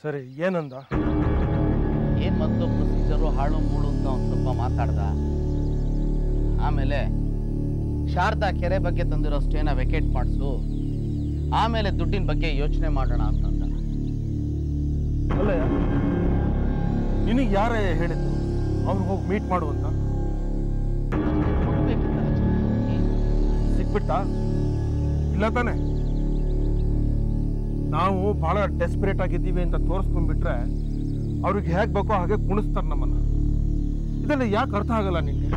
ಸರಿ ಏನಂದ ಏನು ಮೊದಲು ಪ್ರೊಸೀಜರು ಹಾಳು ಮೂಳು ಅಂತ ಒಂದು ಸ್ವಲ್ಪ ಮಾತಾಡ್ದ ಆಮೇಲೆ ಶಾರದಾ ಕೆರೆ ಬಗ್ಗೆ ತಂದಿರೋ ಸ್ಟೇನ ವೆಕೇಟ್ ಮಾಡಿಸು ಆಮೇಲೆ ದುಡ್ಡಿನ ಬಗ್ಗೆ ಯೋಚನೆ ಮಾಡೋಣ ಅಂತಂದ ಅಲ್ಲ ನಿನಗೆ ಯಾರೇ ಹೇಳಿದ್ದು ಅವ್ನು ಹೋಗಿ ಮೀಟ್ ಮಾಡು ಅಂತ ಕೊಡ್ಬೇಕಿತ್ತಲ್ಲ ಚೆನ್ನಾಗಿ. ಸಿಕ್ಬಿಟ್ಟ ಇಲ್ಲ ತಾನೆ ನಾವು ಬಹಳ ಡೆಸ್ಪರೇಟ್ ಆಗಿದ್ದೀವಿ ಅಂತ ತೋರಿಸ್ಕೊಂಡ್ಬಿಟ್ರೆ ಅವ್ರಿಗೆ ಹೇಗೆ ಬೇಕೋ ಹಾಗೆ ಕುಣಿಸ್ತಾರೆ ನಮ್ಮನ್ನ ಇದೆಲ್ಲ ಯಾಕೆ ಅರ್ಥ ಆಗಲ್ಲ ನಿಂಗೆ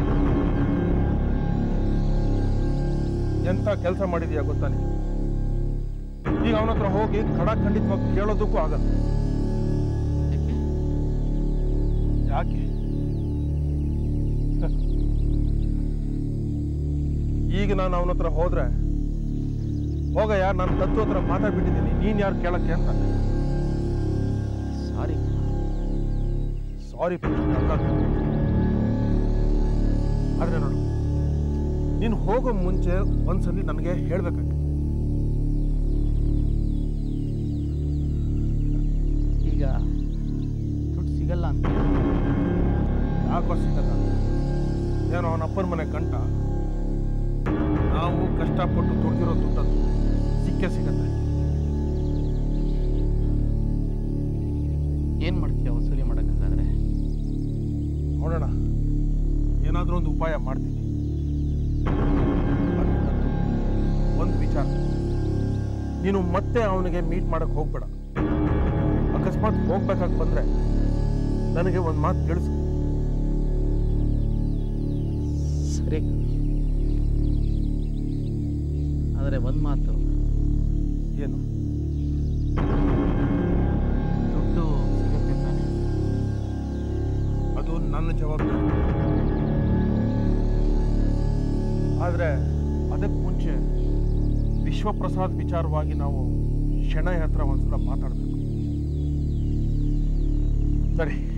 ಎಂತ ಕೆಲಸ ಮಾಡಿದೀಯ ಗೊತ್ತಾ ನೀನು ಈಗ ಅವನ ಹತ್ರ ಹೋಗಿ ಖಡ ಖಂಡಿತವಾಗಿ ಕೇಳೋದಕ್ಕೂ ಆಗಲ್ಲ ಯಾಕೆ? ಯಾಕೆ ಈಗ ನಾನು ಅವನ ಹತ್ರ ಹೋದ್ರೆ ಹೋಗಯ್ಯ ನಾನು ತತ್ವ ಹತ್ರ ಮಾತಾಡ್ಬಿಟ್ಟಿದ್ದೀನಿ ನೀನ್ ಯಾರು ಕೇಳಕ್ಕೆ ಅಂತ ಸಾರಿ ಸಾರಿ ಆದ್ರೆ ನೋಡು ನೀನು ಹೋಗೋ ಮುಂಚೆ ಒಂದ್ಸಲಿ ನನಗೆ ಹೇಳ್ಬೇಕಾಗಿತ್ತು ಈಗ ದುಡ್ಡು ಸಿಗಲ್ಲ ಅಂತ ಯಾಕೋ ಸಿಗಲ್ಲ ಏನೋ ಅವನ ಅಪ್ಪನ ಮನೆ ಗಂಟ ನಾವು ಕಷ್ಟಪಟ್ಟು ದುಡ್ದಿರೋ ದುಡ್ಡದು ಸಿಕ್ಕೇ ಸಿಗತ್ತೆ ಏನು ಮಾಡ್ತೀಯ ವಸೂಲಿ ಮಾಡೋಕ್ಕಾಗಾದ್ರೆ ನೋಡೋಣ ಏನಾದರೂ ಒಂದು ಉಪಾಯ ಮಾಡ್ತೀನಿ ಅದಕ್ಕಂತೂ ಒಂದು ವಿಚಾರ ನೀನು ಮತ್ತೆ ಅವನಿಗೆ ಮೀಟ್ ಮಾಡಕ್ಕೆ ಹೋಗ್ಬೇಡ ಅಕಸ್ಮಾತ್ ಹೋಗ್ಬೇಕಾಗಿ ಬಂದ್ರೆ ನನಗೆ ಒಂದು ಮಾತು ತಿಳಿಸು ಸರಿ ಆದರೆ ಒಂದು ಮಾತು ಏನು ದುಡ್ಡು ಸಿಗುತ್ತೆ ತಾನೆ ಅದು ನನ್ನ ಜವಾಬ್ದಾರಿ ಆದರೆ ಅದಕ್ಕೆ ಮುಂಚೆ ವಿಶ್ವಪ್ರಸಾದ್ ವಿಚಾರವಾಗಿ ನಾವು ಶೆಣೈ ಹತ್ರ ಒಂದ್ಸಲ ಮಾತಾಡಬೇಕು ಸರಿ